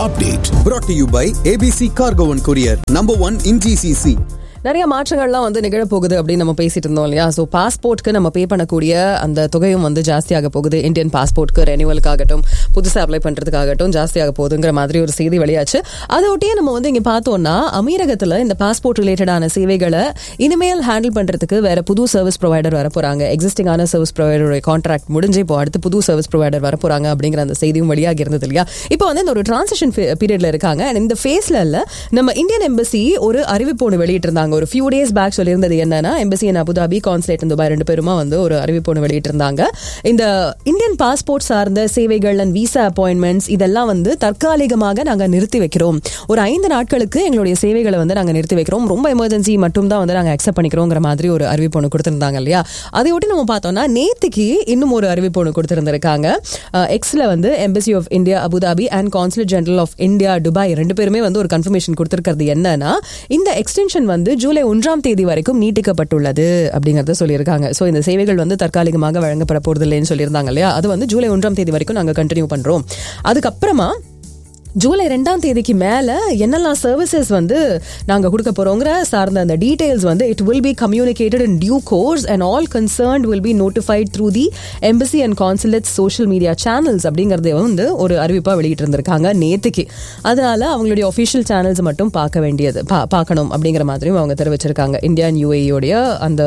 update. Brought to you by ABC Cargo and Courier, number one in GCC. நிறைய மாற்றங்கள்லாம் வந்து நிகழப்போகுது அப்படின்னு நம்ம பேசிட்டு இருந்தோம் இல்லையா ஸோ பாஸ்போர்ட்க்கு நம்ம பே பண்ணக்கூடிய அந்த தொகையும் வந்து ஜாஸ்தியாக போகுது இந்தியன் பாஸ்போர்ட்க்கு ரெனியூவலுக்காகட்டும் புதுசாக அப்ளை பண்ணுறதுக்காகட்டும் ஜாஸ்தியாக போகுதுங்கிற மாதிரி ஒரு செய்தி வெளியாச்சு அதை ஒட்டியே நம்ம வந்து இங்கே பார்த்தோம்னா அமீரகத்தில் இந்த பாஸ்போர்ட் ரிலேட்டடான சேவைகளை இனிமேல் ஹேண்டில் பண்ணுறதுக்கு வேற புது சர்வீஸ் ப்ரொவைடர் வர போகிறாங்க எக்ஸிஸ்டிங்கான சர்வீஸ் ப்ரொவைடருடைய கான்ட்ராக்ட் முடிஞ்சு இப்போ அடுத்து புது சர்வீஸ் ப்ரொவைடர் வர போகிறாங்க அப்படிங்கிற அந்த செய்தியும் வெளியாகி இருந்தது இல்லையா இப்போ வந்து இந்த ஒரு டிரான்சிஷன் பீரியட்ல இருக்காங்க And இந்த ஃபேஸ்ல இல்ல நம்ம இந்தியன் எம்பசி ஒரு அறிவிப்பு ஒன்று வெளியிட்டிருந்தாங்க ஒரு ஃபியூ டேஸ் பேக் சொல்லியிருந்தது என்னன்னா எம்பசி இன் அபுதாபி கான்சுலேட் இந்த துபாய் ரெண்டு பேருமா வந்து ஒரு அறிவிப்பு ஒன்று வெளியிட்டிருந்தாங்க இந்த இந்தியன் பாஸ்போர்ட் சார்ந்த சேவைகள் அண்ட் விசா அப்பாயின்மெண்ட்ஸ் இதெல்லாம் வந்து தற்காலிகமாக நாங்கள் நிறுத்தி வைக்கிறோம் ஒரு ஐந்து நாட்களுக்கு எங்களுடைய சேவைகளை வந்து நாங்கள் நிறுத்தி வைக்கிறோம் ரொம்ப எமர்ஜென்சி மட்டும் தான் வந்து நாங்கள் அக்செப்ட் பண்ணிக்கிறோங்கிற மாதிரி ஒரு அறிவிப்பு ஒன்று கொடுத்திருந்தாங்க இல்லையா அதையொட்டி நம்ம பார்த்தோம்னா நேத்துக்கு இன்னும் ஒரு அறிவிப்பு ஒன்று கொடுத்திருந்திருக்காங்க எக்ஸ்ல வந்து embassy of India Abu Dhabi and consulate general of India Dubai ரெண்டு பேருமே வந்து ஒரு கன்ஃபர்மேஷன் கொடுத்திருக்கிறது என்னன்னா இந்த எக்ஸ்டென்ஷன் வந்து ஜூலை ஒன்றாம் தேதி வரைக்கும் நீட்டிக்கப்பட்டுள்ளது அப்படிங்கறத சொல்லியிருக்காங்க ஸோ இந்த சேவைகள் வந்து தற்காலிகமாக வழங்கப்பட போறதில்லைன்னு சொல்லியிருந்தாங்க இல்லையா அது வந்து ஜூலை ஒன்றாம் தேதி வரைக்கும் நாங்கள் கண்டினியூ பண்றோம் அதுக்கப்புறமா ஜூலை ரெண்டாம் தேதிக்கு மேல என்னெல்லாம் சர்வீசஸ் வந்து நாங்க கொடுக்க போறோங்கிற சார்ந்த அந்த டீடைல்ஸ் வந்து it will be communicated in due course and all concerned will be notified through the embassy and consulate social media channels அப்படிங்கறத வந்து ஒரு அறிவிப்பா வெளியிட்டு இருந்திருக்காங்க நேத்துக்கு அதனால அவங்களுடைய ஒஃபிஷியல் சேனல்ஸ் மட்டும் பார்க்க வேண்டியது பா- பார்க்கணும் அப்படிங்கிற மாதிரியும் அவங்க தெரிவிச்சிருக்காங்க இந்தியா அண்ட் யூஏயோடைய அந்த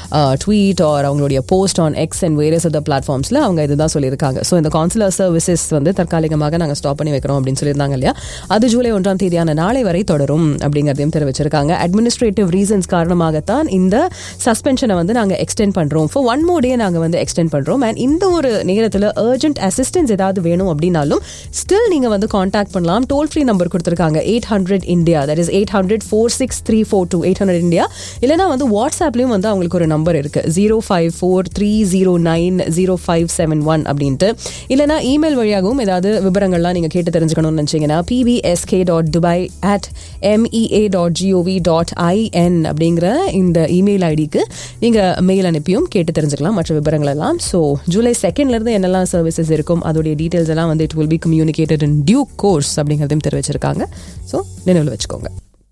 ட்வீட் ஆர் அவங்களுடைய post on X and various other பிளாட்ஃபார்ம்ஸ்ல அவங்க இதுதான் சொல்லியிருக்காங்க ஸோ இந்த கான்சுலர் சர்வீசஸ் வந்து தற்காலிகமாக நாங்கள் ஸ்டாப் பண்ணி வைக்கிறோம் அப்படின்னு சொல்லியிருந்தாங்க இல்லையா அது ஜூலை ஒன்றாம் தேதியான நாளை வரை தொடரும் அப்படிங்கிறதையும் தெரிவிச்சிருக்காங்க அட்மினிஸ்ட்ரேட்டிவ் ரீசன்ஸ் காரணமாகத்தான் இந்த சஸ்பென்ஷனை வந்து நாங்கள் எக்ஸ்டெண்ட் பண்றோம் ஃபார் ஒன் மோர் டே நாங்கள் வந்து எக்ஸ்டெண்ட் பண்றோம் அண்ட் இந்த ஒரு நேரத்தில் அர்ஜென்ட் அசிஸ்டன்ஸ் ஏதாவது வேணும் அப்படின்னாலும் ஸ்டில் நீங்க வந்து காண்டாக்ட் பண்ணலாம் டோல் ஃப்ரீ நம்பர் கொடுத்துருக்காங்க eight hundred India that is eight hundred four six three four two eight hundred India இல்லைனா வந்து வாட்ஸ்அப்லயும் வந்து அவங்களுக்கு ஒரு நம்பர் இருக்கு zero five four three zero nine zero five seven one அப்படின்ட்டு இல்லைனா இமெயில் வழியாகவும் ஏதாவது விவரங்கள்லாம் நீங்க கேட்டு தெரிஞ்சுக்கணும்னு நினைச்சீங்கன்னா PBSK dot Dubai at MEA dot GOV dot IN அப்படிங்கிற இந்த இமெயில் ஐடிக்கு நீங்க மெயில் அனுப்பியும் கேட்டு தெரிஞ்சுக்கலாம் மற்ற விவரங்கள் எல்லாம் ஸோ ஜூலை செகண்ட்ல இருந்து என்னெல்லாம் சர்வீசஸ் இருக்கும் அதோடைய டீடைல்ஸ் எல்லாம் வந்து it will be communicated in due course அப்படிங்கிறதையும் தெரிவிச்சிருக்காங்க ஸோ நினைவில் வச்சுக்கோங்க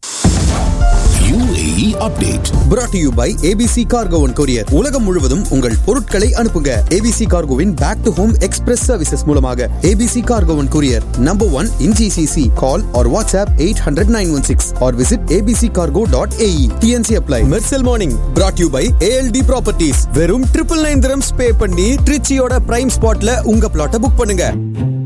UAE update. Brought to you by ABC Cargo and Courier. உலகம் முழுவதும் உங்கள் பொருட்களை அனுப்புங்க ABC Cargoவின் back to home express services மூலமாக ABC Cargo and Courier, number one in GCC. Call or WhatsApp 800-916 or visit abccargo.ae. TNC apply. Mercel Morning. Brought to you by ALD Properties. வெறும் triple nine dirhams pay பண்ணி ட்ரிச்சியோட prime ஸ்பாட்ல உங்க பிளாட்டை book பண்ணுங்க